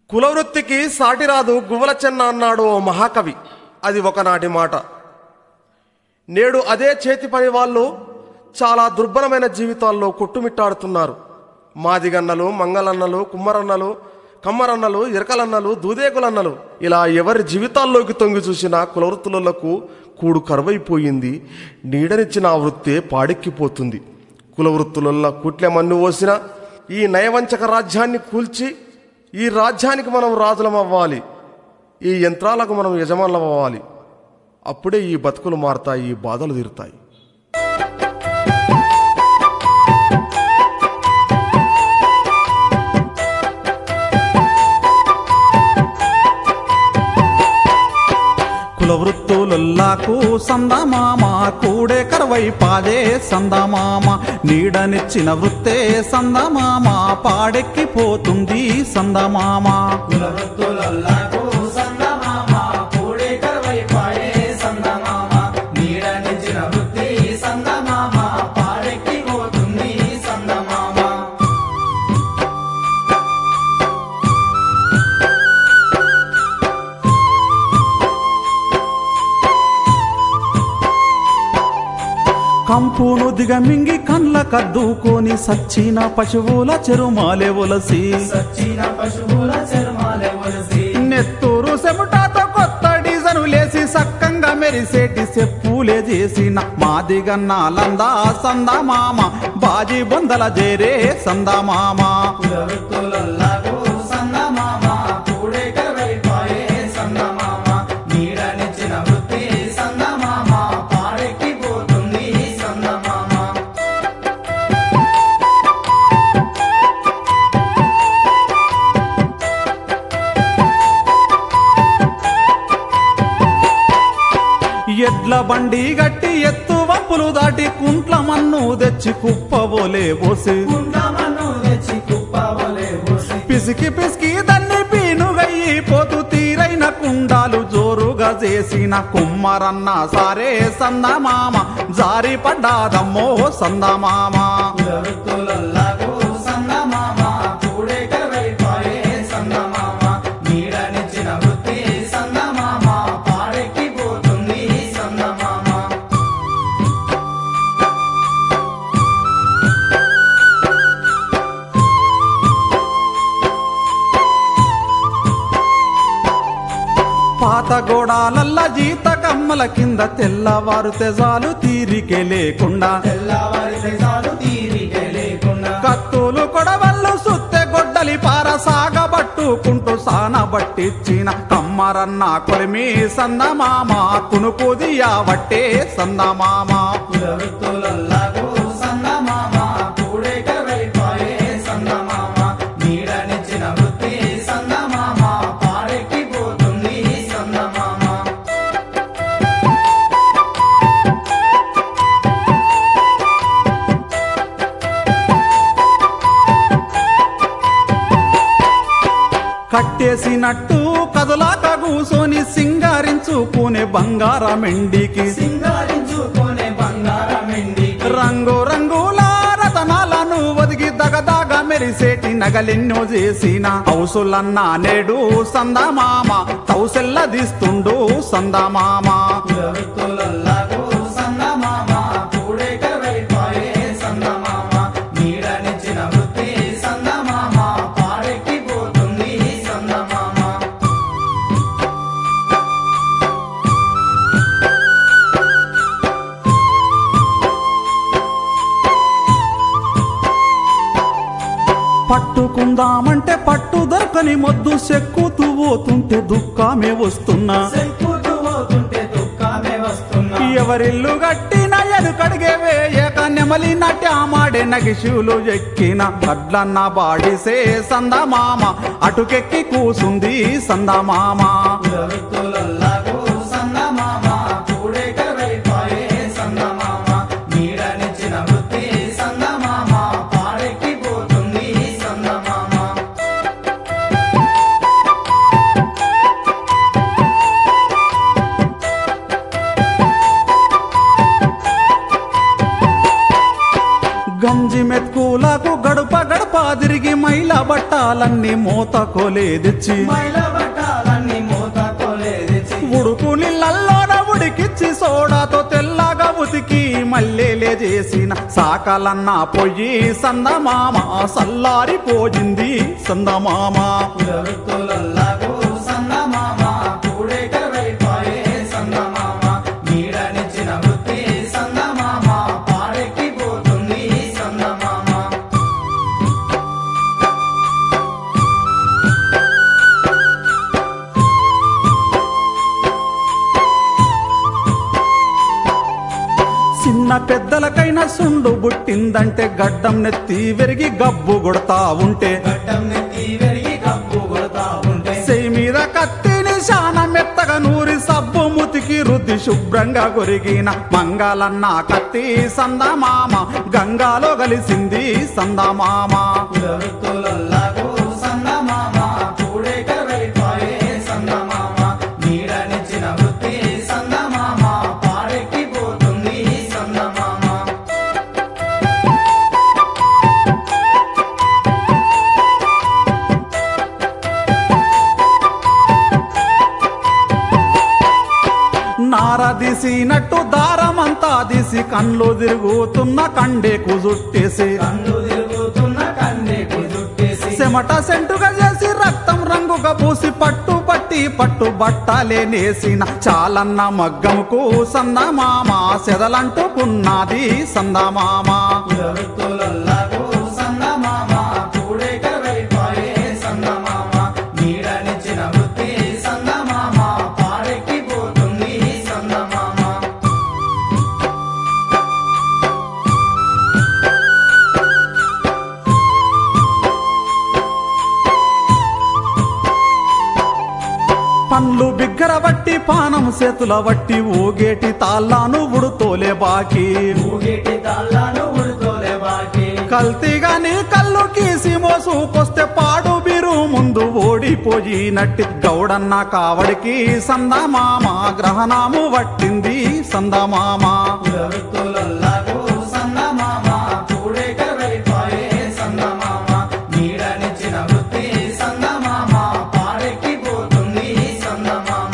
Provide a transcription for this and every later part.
కులవృత్తికి సాటిరాదు గువ్వల చెన్న అన్నాడు ఓ మహాకవి అది ఒకనాటి మాట నేడు అదే చేతి పని వాళ్ళు చాలా దుర్భరమైన జీవితాల్లో కొట్టుమిట్టాడుతున్నారు మాదిగన్నలు మంగళన్నలు కుమ్మరన్నలు కమ్మరన్నలు ఇరకలన్నలు దూదేకులన్నలు ఇలా ఎవరి జీవితాల్లోకి తొంగి చూసినా కులవృత్తులకు కూడు కరువైపోయింది నీడనిచ్చిన ఆ వృత్తే పాడెక్కిపోతుంది కులవృత్తులలో కూట్లే మన్ను పోసిన ఈ నయవంచక రాజ్యాన్ని కూల్చి ఈ రాజ్యానికి మనం రాజులం అవ్వాలి ఈ యంత్రాలకు మనం యజమానులం అవ్వాలి అప్పుడే ఈ బతుకులు మారతాయి ఈ బాధలు తీరుతాయి కుల వృత్తులకు సందమామ కూడే కరవై పాదే సందమామ నీడనిచ్చిన వృత్తే సందమామ పాడెక్కిపోతుంది సందమామ కులవృత్తులకు సందమామ కూడి కరువై పాడే సందమామ నీడనిచ్చిన వృత్తి సందమామ పాడెక్కిపోతుంది సందమామ కంపును దిగమింగి కండ్ల కద్దుకొని సచ్చిన పశువుల చెరుమాలే ఒలసి సచ్చిన పశువుల చర్మాలే ఒలిసి నెత్తూరు సెముటాతో కొత్త డిజను లేసి సక్కంగా మెరిసేటి చెప్పులే చేసిన మాదిగన్నాలందా సందమామ బాజీ బొందల జేరే సందమామ కులవృత్తులకు సందమామ కూడి కరువై పాడే సందమామ నీడనిచ్చిన వృత్తి సందమామ పాడెక్కిపోతుంది సందమామ ఎడ్ల బండి గట్టి ఎత్తు వంపులు దాటి కుంట్ల మన్ను తెచ్చి కుప్పబోలే పోసి కుండమను తెచ్చి కుప్పవలే పోసి పిసికి పిసికి దాన్ని పీనుగయ్యి పోతూ తీరైన కుండాలు జోరుగా చేసిన కుమ్మరన్న సారే సందమామ జారి పడ్డాదమ్మో సందమామ కులవృత్తులకు సందమామ కూడే కరువై పాడే సందమామ నీడనిచ్చిన వృత్తి సందమామ పాడెక్కిపోతుంది సందమామ పాత గోడాలల్ల జీత కమ్మల కింద తెల్లవారు తెజాలు తీరికే లేకుండా తెల్లవారి చాలు తీరిక లేకుండా కత్తులు కొడవళ్ళు సుత్తె గొడ్డలి పార సాగబట్టుకుంటూ సానబట్టిచ్చిన కమ్మరన్న కొలిమి సందమామ కునుకుది యావట్టే సందమామ కులవృత్తులకు సందమామ కూడే కరువై పాడే సందమామ నీడనిచ్చిన వృత్తి సందమామ పాడెక్కిపోతుంది సందమామ కట్టేసినట్టు కదలాక కూసోని సింగారించుకునే బంగారమెండికి సింగారించుకునే బంగారమెండి రంగు రంగుల రతనాలను ఒదిగి దగదాగ మెరిసేటి నగలెన్నో చేసిన హౌసులన్నా నేడు సందమామ తౌసెల్లదిస్తుండు సందమామ కులవృత్తులకు సందమామ కూడే కరువై పాడే సందమామ నీడనిచ్చిన వృత్తి సందమామ పాడెక్కిపోతుంది సందమామ పట్టుకుందామంటే పట్టు దొరకని మొద్దు సెక్కుతూ పోతుంటే దుఃఖమే వస్తున్నా సెక్కుతూ పోతుంటే దుఃఖమే వస్తున్నా ఎవరిల్లు గట్టిన ఎనుకడిగే వేయక నెమలి నట్యామాడే నగిశులు ఎక్కిన అడ్లన్న బాడిసే సందమామ అటుకెక్కి కూసుంది సందమామ కులవృత్తులకు సందమామ కూడే కరువై పాడే సందమామ నీడనిచ్చిన వృత్తి సందమామ పాడెక్కిపోతుంది సందమామ గంజి మెత్కులకు గడప గడప తిరిగి మైల బట్ట బట్టాలన్నీ మూత కొలేదిచ్చి మైల బట్టాలన్నీ మూత కొలేదిచ్చి ఉడుకు నీళ్ళల్లోన ఉడికిచ్చి సోడాతో తెల్లగా ఉతికి మల్లెలే చేసిన సాకలన్న పొయ్యి సందమామ సల్లారిపోయింది సందమామ పులవృత్తులల్లాగో సందమామ కూడేక వైపాయే సందమామ నీడనిచ్చిన వృత్తి సందమామ పాడెక్కిపోతుంది సందమామ చిన్న పెద్దలకైనా సుండు బుట్టిందంటే గడ్డం నెత్తి వెరిగి గబ్బు కొడతా ఉంటే గడ్డం నెత్తి వెరిగి కప్పు కొడతా ఉంటే చెయ్యి మీద కత్తిని శాన మెత్తగా నూరి సబ్బు ముతికి రుద్ది శుభ్రంగా కొరిగిన మంగళన్న కత్తి సందమామ గంగాలో కలిసింది సందమామ పులవృత్తులల్లాగో సందమామ కూడేక వైపాయే సందమామ నీడనిచ్చిన వృత్తి సందమామ పాడెక్కిపోతుంది సందమామ నార దిసినట్టు దారమంతా దిసి కళ్ళు తిరుగుతున్న కండేకు జుట్టేసి కన్ను తిరుగుతున్న కన్నెకు జుట్టేసి చెమట సెంటుగా చేసి రక్తం రంగుగా పూసి పట్టు పట్టి పట్టు బట్టలే నేసిన చాలన్న మగ్గముకు సందమామ సెదలంటుకున్నది సందమామ పులవృత్తులల్లాగో సందమామ కూడేక వైపాయే సందమామ నీడనిచ్చిన వృత్తి సందమామ పాడెక్కిపోతుంది సందమామ పండ్లు బిగ్గర బట్టి పానం చేతుల బట్టి ఊగేటి తాళ్ళాను ఉడుతోలే బాకి ఊగేటి తాళ్ళను ఉడుకోలే బాకి కల్తీగా నీ కళ్ళు కీసి మోసుకొస్తే పాడు బిరు ముందు ఓడిపోయినట్టి గౌడన్న కావడికి సందమామ గ్రహణము పట్టింది సందమామ పులవృత్తులల్లాగో సందమామ కూడేక వైపాయే సందమామ నీడనిచ్చిన వృత్తి సందమామ పాడెక్కిపోతుంది సందమామ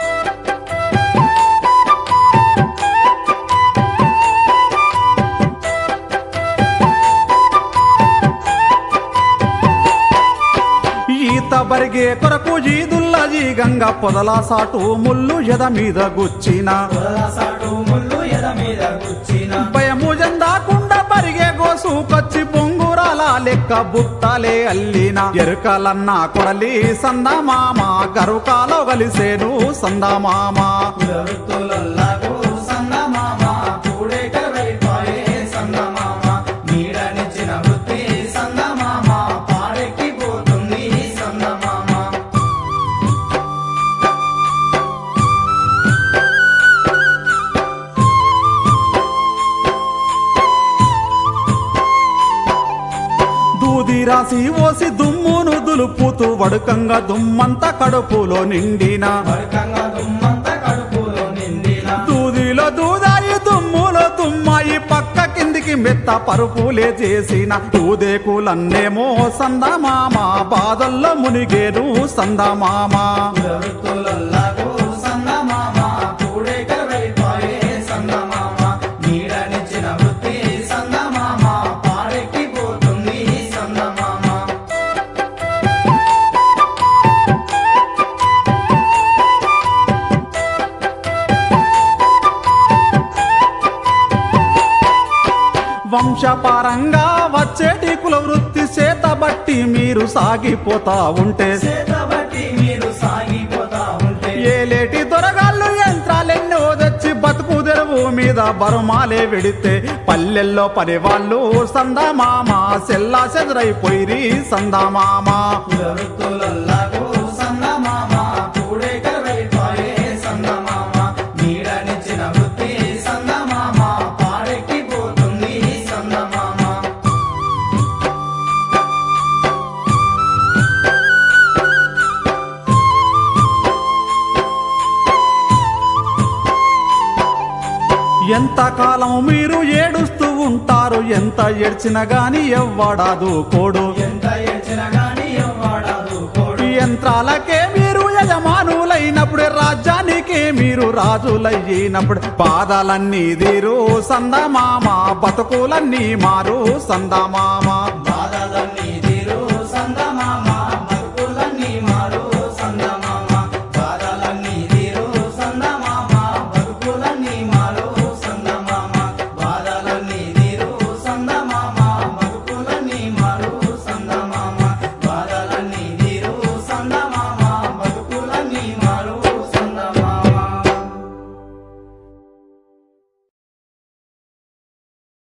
ఈత బరిగే కొరకు జీదుల్ల జీగంగ పొదల సాటు ముళ్ళు ఎద మీద గుచ్చిన సాటు ముళ్ళు ఎద మీద గుచ్చిన భయము జందాకుండా పరిగే గోసుకొచ్చి పొంగురాల లెక్క బుట్టలే అల్లిన ఎరుకలన్న కొడలి సందమామ గరుకాలో కలిసేను సందమామ పులవృత్తులల్లాగో సందమామ కూడేక వైపాయే సందమామ నీడనిచ్చిన వృత్తి సందమామ పాడెక్కిపోతుంది సందమామ దూది రాసి ఓసి దుమ్మును దులుపుతూ వడుకంగా దుమ్మంతా కడుపులో నిండిన వరకంగా దుమ్మంత కడుపులో నిండిన దూదిలో దూదాయి దుమ్ములో దుమ్మాయి పక్క కిందికి మెత్త పరుపులే చేసిన దూదేకులన్నేమో సందమామ బాధల్లో మునిగేను సందమామ పులవృత్తులల్లాగో సందమామ కూడేక వైపాయే సందమామ నీడనిచ్చిన వృత్తి సందమామ పాడెక్కిపోతుంది సందమామ వంశపారంగా వచ్చేటి కుల వృత్తి చేత బట్టి మీరు సాగిపోతా ఉంటే చేతబట్టి మీరు సాగిపోతా ఉంటే ఏలేటి దొరగాళ్ళు యంత్రాలెన్నో తెచ్చి బతుకు తెరువు మీద బరుమాలే వెడితే పల్లెల్లో పని వాళ్ళు సందమామ సెల్లా చెదురైపోయిరి సందమామ పులవృత్తులల్లాగో సందమామ కూడేక వైపాయే సందమామ నీడనిచ్చిన వృత్తి సందమామ పాడెక్కిపోతుంది సందమామ ఎంత కాలం మీరు ఏడుస్తూ ఉంటారు ఎంత ఏడ్చినా గాని ఎవ్వడాదు కోడు ఎంత ఏడ్చినా గాని యంత్రాలకే మీరు యజమానులైనప్పుడు రాజ్యానికి మీరు రాజులయ్యినప్పుడు పాదాలన్నీ తీరు సందమామ బతుకులన్నీ మారు సందమామ